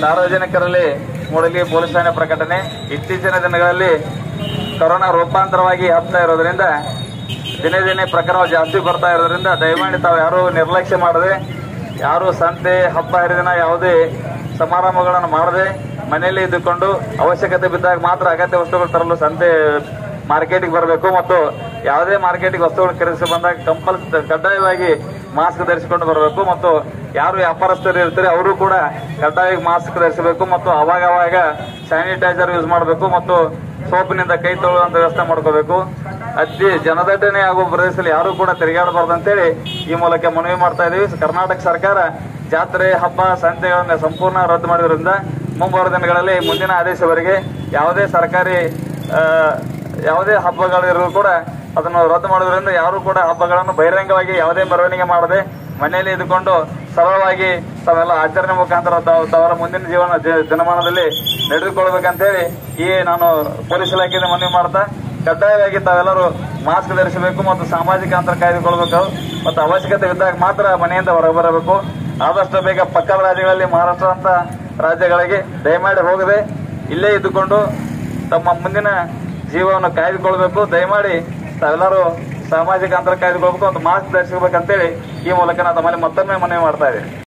ಸಾರ್ವಜನಿಕರಲ್ಲಿ ಮೂಡಲಿ ಪೊಲೀಸ್ ಠಾಣೆ ಪ್ರಕಟಣೆ ಇತ್ತೀಚಿನ ದಿನಗಳಲ್ಲಿ ಕೊರೋನಾ ರೂಪಾಂತರವಾಗಿ ಹಬ್ತಾ ಇರೋದ್ರಿಂದ ದಿನೇ ದಿನೇ ಪ್ರಕರಣ ಜಾಸ್ತಿ ಬರ್ತಾ ಇರೋದ್ರಿಂದ ದಯಮಾಡಿ ತಾವು ಯಾರು ನಿರ್ಲಕ್ಷ್ಯ ಮಾಡದೆ ಯಾರು ಸಂತೆ ಹಬ್ಬ ಹರಿದಿನ ಯಾವುದೇ ಸಮಾರಂಭಗಳನ್ನು ಮಾಡದೆ ಮನೆಯಲ್ಲಿ ಇದ್ದುಕೊಂಡು ಅವಶ್ಯಕತೆ ಬಿದ್ದಾಗ ಮಾತ್ರ ಅಗತ್ಯ ವಸ್ತುಗಳು ತರಲು ಸಂತೆ ಮಾರ್ಕೆಟಿಗೆ ಬರಬೇಕು ಮತ್ತು ಯಾವುದೇ ಮಾರ್ಕೆಟಿಗೆ ವಸ್ತುಗಳು ಖರೀದಿಸಿ ಬಂದಾಗ ಕಂಪಲ್ ಕಡ್ಡಾಯವಾಗಿ ಮಾಸ್ಕ್ ಧರಿಸಿಕೊಂಡು ಬರಬೇಕು ಮತ್ತು ಯಾರು ವ್ಯಾಪಾರಸ್ಥರು ಇರ್ತಾರೆ ಅವರು ಕೂಡ ಕಡ್ಡಾಯವಾಗಿ ಮಾಸ್ಕ್ ಧರಿಸಬೇಕು ಮತ್ತು ಅವಾಗ ಅವಾಗ ಸ್ಯಾನಿಟೈಸರ್ ಯೂಸ್ ಮಾಡಬೇಕು ಮತ್ತು ಸೋಪಿನಿಂದ ಕೈ ತೊಳೆಯುವಂತ ವ್ಯವಸ್ಥೆ ಮಾಡ್ಕೋಬೇಕು ಅತಿ ಜನದಟ್ಟಣೆ ಆಗುವ ಪ್ರದೇಶದಲ್ಲಿ ಯಾರು ಕೂಡ ತಿರುಗಾಡಬಾರ್ದು ಅಂತೇಳಿ ಈ ಮೂಲಕ ಮನವಿ ಮಾಡ್ತಾ ಇದೀವಿ ಕರ್ನಾಟಕ ಸರ್ಕಾರ ಜಾತ್ರೆ ಹಬ್ಬ ಸಂತೆಗಳನ್ನ ಸಂಪೂರ್ಣ ರದ್ದು ಮಾಡಿದ್ರಿಂದ ಮುಂಬರುವ ದಿನಗಳಲ್ಲಿ ಮುಂದಿನ ಆದೇಶವರೆಗೆ ಯಾವುದೇ ಸರ್ಕಾರಿ ಆ, ಯಾವುದೇ ಹಬ್ಬಗಳಿರೋ ಕೂಡ ಅದನ್ನು ರದ್ದು ಮಾಡೋದ್ರಿಂದ ಯಾರು ಕೂಡ ಹಬ್ಬಗಳನ್ನು ಬಹಿರಂಗವಾಗಿ ಯಾವುದೇ ಮೆರವಣಿಗೆ ಮಾಡದೆ ಮನೆಯಲ್ಲಿ ಇದ್ದುಕೊಂಡು ಸರಳವಾಗಿ ತಾವೆಲ್ಲ ಆಚರಣೆ ಮುಖಾಂತರ ತಾವು ತವರ ಮುಂದಿನ ಜೀವನ ಜ- ದಿನಮಾನದಲ್ಲಿ ನಡೆದುಕೊಳ್ಬೇಕಂತೇಳಿ ಈ ನಾನು ಪೊಲೀಸ್ ಇಲಾಖೆಯಿಂದ ಮನವಿ ಮಾಡ್ತಾ ಕಡ್ಡಾಯವಾಗಿ ತಾವೆಲ್ಲರೂ ಮಾಸ್ಕ್ ಧರಿಸಬೇಕು ಮತ್ತು ಸಾಮಾಜಿಕ ಅಂತರ ಕಾಯ್ದುಕೊಳ್ಬೇಕು ಮತ್ತು ಅವಶ್ಯಕತೆ ಇದ್ದಾಗ ಮಾತ್ರ ಮನೆಯಿಂದ ಹೊರಗೆ ಬರಬೇಕು ಆದಷ್ಟು ಬೇಗ ಪಕ್ಕದ ರಾಜ್ಯಗಳಲ್ಲಿ ಮಹಾರಾಷ್ಟ್ರ ಅಂತ ರಾಜ್ಯಗಳಿಗೆ ದಯಮಾಡಿ ಹೋಗದೆ ಇಲ್ಲೇ ಇದ್ದುಕೊಂಡು ತಮ್ಮ ಮುಂದಿನ ಜೀವವನ್ನು ಕಾಯ್ದುಕೊಳ್ಬೇಕು ದಯಮಾಡಿ ತಾವೆಲ್ಲರೂ ಸಾಮಾಜಿಕ ಅಂತರ ಕಾಯ್ದುಕೊಳ್ಬೇಕು ಮತ್ತು ಮಾಸ್ಕ್ ಧರಿಸಬೇಕಂತೇಳಿ ಈ ಮೂಲಕ ನಾನು ತಮ್ಮಲ್ಲಿ ಮತ್ತೊಮ್ಮೆ ಮನವಿ ಮಾಡ್ತಾ ಇದ್ದೀನಿ